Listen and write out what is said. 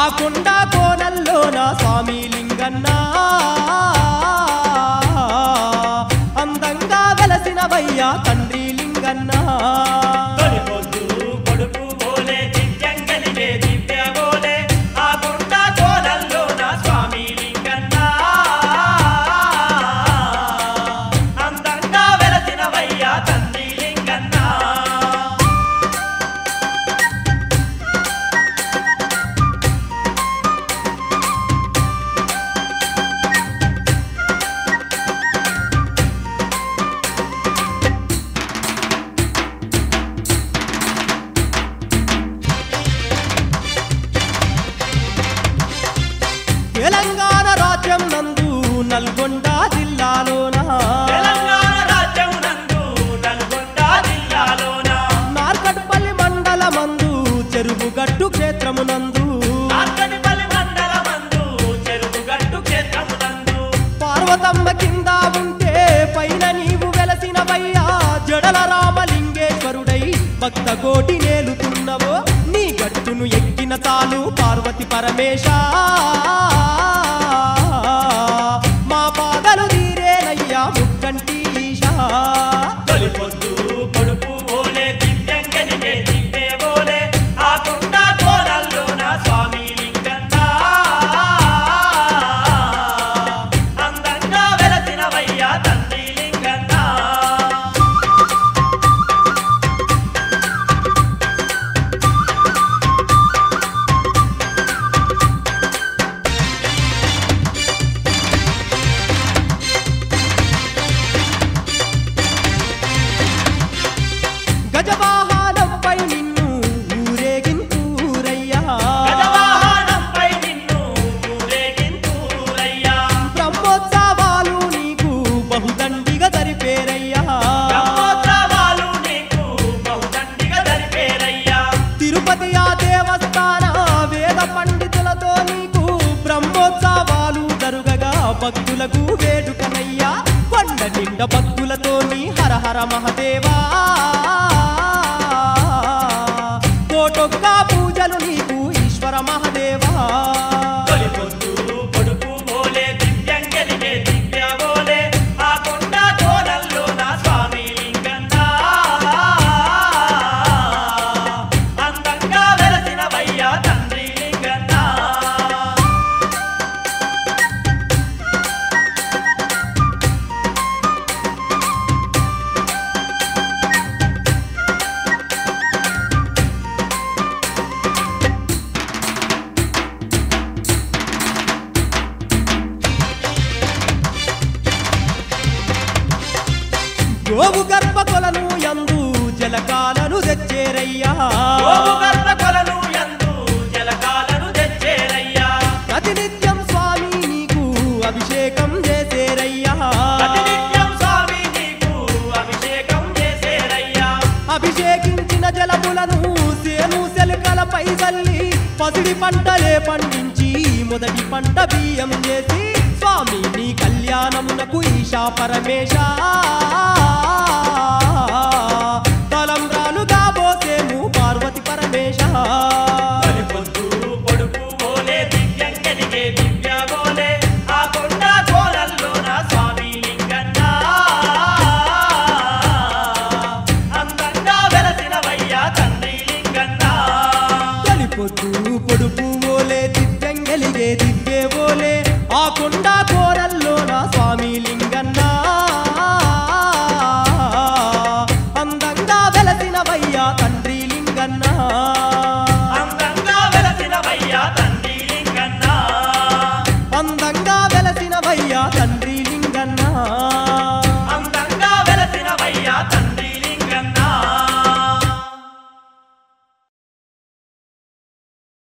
కొండ కోనల్లోన స్వామి లింగన్న అందంగా వెలసినవయ్యా తండ్రి లింగన్న తొలి పొద్దు పొడుపు బోలే దివ్యంగలిగే దివ్య బోలే ఆ గుంట కోనల్లో నా స్వామి లింగన్న అందంగా వెలసినవయ్యా తండ్రి లింగన్న తెలంగాణ రాజ్యం నందు నల్గొండ జిల్లాలోన తెలంగాణ రాజ్యం నందు నల్గొండ జిల్లాలోన నార్కట్పల్లి మండలమందు చెరువుగట్టు క్షేత్రమునందు నార్కనిపల్లి మండలమందు చెరువుగట్టు క్షేత్రమునందు పార్వతమ్మ కింద ఉంటే పైన నీవు వెలసినవయ్యా జడల రామలింగేశ్వరుడై భక్త కోటి నేలుతున్నవో నీ గట్టును ఎక్కిన తాను పార్వతి పరమేశ మా పాదలు తీరేనయ్యా ముక్కంటి ఈశా తొలి పొద్దు పొడుపు బోలే దివ్యంగలిగే దివ్య బోలే ఆ గుంట కోనల్లో నా స్వామి లింగన్న అందంగా వెలసినవయ్యా తండ్రి లింగన్న గజవాహనంపై నిన్ను ఊరేగింతూరయ్యా గజవాహనంపై నిన్ను ఊరేగింతూరయ్యా బ్రహ్మోత్సవాలు నీకు బహుదండిగా జరిపేరయ్యా బ్రహ్మోత్సవాలు నీకు బహుదండిగా జరిపేరయ్యా తిరుపతి ఆ దేవస్థాన వేద పండితులతో నీకు బ్రహ్మోత్సవాలు జరుగగా భక్తులకు వేడుకనయ్యా కొండ నిండ భక్తులతో నీ హర హర మహదేవా కోటొక్క పూజలు నీకు ఈశ్వర మహదేవా తొలి పొద్దు పొడుపు బోలే దివ్యంగలిగే దివ్య బోలే ఆ కొండ కోనల్లో నా స్వామి లింగన్న అందంగా వెలసినవయ్యా తండ్రి లింగన్న గోవు గర్భ కొలను యందు జలకాలను తెచ్చేరయ్యా గోవు గర్భ కొలను యందు జలకాలను తెచ్చేరయ్యా ప్రతినిత్యం స్వామి నీకు అభిషేకం చేసేరయ్యా ప్రతినిత్యం స్వామి నీకు అభిషేకం చేసేరయ్యా అభిషేకించిన జలములను సేను సెలకలపై చల్లి పసిడి పంటలే పండించి మొదటి పంట బియ్యం చేసి స్వామి నీ కళ్యాణమునకు ఈశా పరమేశ తలంబ్రాలుగా పోసేము పార్వతి పరమేశ తొలి పొద్దు పొడుపు బోలే దివ్యంగలిగే దివ్య బోలే ఆ కొండ కోనల్లో నా స్వామి లింగన్న అందంగా వెలసినవయ్యా తండ్రి లింగన్న తొలిపొద్దు పొడుపు ఓలే దివ్యంగలిగే దివ్యే ఓలే ఆ కొండ కోరల్లో నా స్వామి లింగన్న అందంగా వెలసినవయ్యా తండ్రి లింగన్న